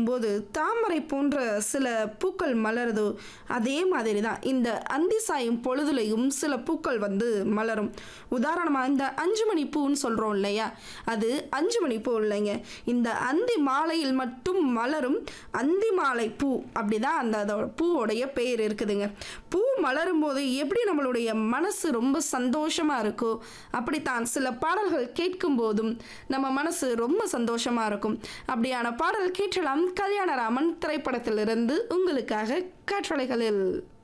போது தாமரை போன்ற சில பூக்கள் மலருதோ அதே மாதிரி தான் இந்த அந்தி சாயும் பொழுதுலையும் சில பூக்கள் வந்து மலரும் உதாரணமாக இந்த அஞ்சு மணி பூன்னு சொல்கிறோம் இல்லையா அது அஞ்சு மணி பூ இல்லைங்க இந்த அந்தி மாலையில் மட்டும் மலரும் அந்தி மாலை பூ அப்படிதான் அந்த அதோட பூவோடைய பெயர் இருக்குதுங்க பூ மலரும் போது எப்படி நம்மளுடைய மனசு ரொம்ப சந்தோஷமா இருக்கோ அப்படித்தான் சில பாடல்கள் கேட்கும் போதும் நம்ம மனசு ரொம்ப சந்தோஷமா இருக்கும் அப்படியான பாடல் கேட்டலாம் கல்யாணராமன் திரைப்படத்திலிருந்து உங்களுக்காக காற்றலைகளில்